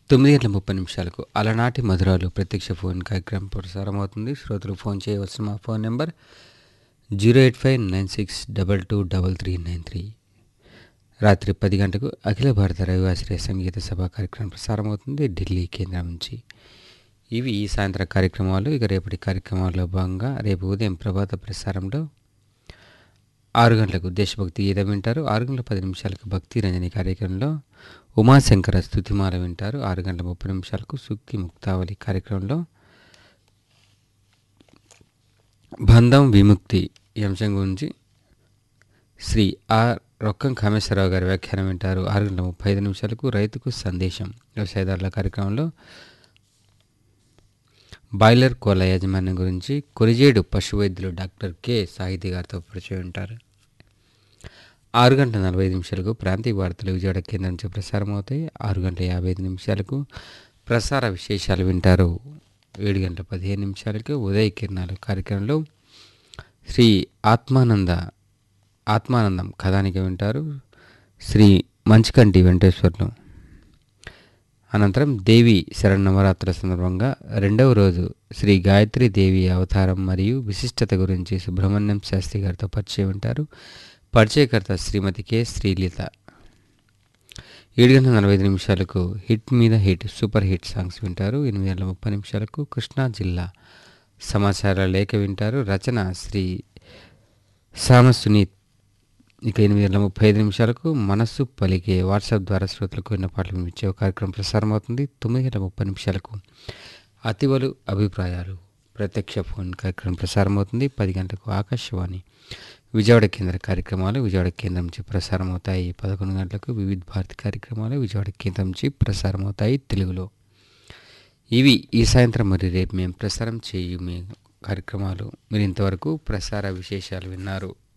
తొమ్మిది గంటల ముప్పై నిమిషాలకు అలనాటి మధురాలు ప్రత్యక్ష ఫోన్ కార్యక్రమం ప్రసారం అవుతుంది శ్రోతలు ఫోన్ చేయవలసిన మా phone number zero eight five nine six double two double three nine three రాత్రి పది గంటకు అఖిల భారత రవివాశ్రయ సంగీత సభ కార్యక్రమం ప్రసారం అవుతుంది ఢిల్లీ కేంద్రం నుంచి ఇవి ఈ సాయంత్రం కార్యక్రమాలు ఇక రేపటి కార్యక్రమాల్లో భాగంగా రేపు ఉదయం ప్రభాత ప్రసారంలో ఆరు గంటలకు దేశభక్తి గీతం వింటారు ఆరు గంటల పది నిమిషాలకు భక్తి రంజని కార్యక్రమంలో ఉమాశంకర స్తుతిమాల వింటారు ఆరు గంటల ముప్పై నిమిషాలకు సూక్తి ముక్తావళి కార్యక్రమంలో బంధం విముక్తి ఈ అంశం గురించి శ్రీ ఆర్ రొక్కం కామేశ్వరరావు గారి వ్యాఖ్యానం వింటారు ఆరు గంటల ముప్పై ఐదు నిమిషాలకు రైతుకు సందేశం వ్యవసాయదారుల కార్యక్రమంలో బాయిలర్ కోళ్ళ యాజమాన్యం గురించి కొరిజేడు పశు వైద్యులు డాక్టర్ కె సాహితీ గారితో పరిచయం ఉంటారు ఆరు గంటల నలభై ఐదు నిమిషాలకు ప్రాంతీయ వార్తలు విజయవాడ కేంద్రం నుంచి ప్రసారం అవుతాయి ఆరు గంటల యాభై ఐదు నిమిషాలకు ప్రసార విశేషాలు వింటారు ఏడు గంటల పదిహేను నిమిషాలకు ఉదయ కిరణాలు కార్యక్రమంలో శ్రీ ఆత్మానంద ఆత్మానందం కథానిక వింటారు శ్రీ మంచికంటి వెంకటేశ్వర్లు అనంతరం దేవి శరణవరాత్రుల సందర్భంగా రెండవ రోజు శ్రీ గాయత్రి దేవి అవతారం మరియు విశిష్టత గురించి సుబ్రహ్మణ్యం శాస్త్రి గారితో పరిచయం ఉంటారు పరిచయకర్త శ్రీమతి కె శ్రీలీత ఏడు గంటల నలభై ఐదు నిమిషాలకు హిట్ మీద హిట్ సూపర్ హిట్ సాంగ్స్ వింటారు ఎనిమిది గంటల ముప్పై నిమిషాలకు కృష్ణా జిల్లా సమాచార లేఖ వింటారు రచన శ్రీ సామసునీత్ ఇక ఎనిమిది గంటల ముప్పై ఐదు నిమిషాలకు మనస్సు పలికే వాట్సాప్ ద్వారా శ్రోతలకు విన్న పాటలు వినిపించే ఒక కార్యక్రమం ప్రసారం అవుతుంది తొమ్మిది గంటల ముప్పై నిమిషాలకు అతివలు అభిప్రాయాలు ప్రత్యక్ష ఫోన్ కార్యక్రమం ప్రసారం అవుతుంది పది గంటలకు ఆకాశవాణి విజయవాడ కేంద్ర కార్యక్రమాలు విజయవాడ కేంద్రం నుంచి ప్రసారం అవుతాయి పదకొండు గంటలకు వివిధ భారతి కార్యక్రమాలు విజయవాడ కేంద్రం నుంచి ప్రసారం అవుతాయి తెలుగులో ఇవి ఈ సాయంత్రం మరి రేపు మేము ప్రసారం చేయు మీ కార్యక్రమాలు మీరు ఇంతవరకు ప్రసార విశేషాలు విన్నారు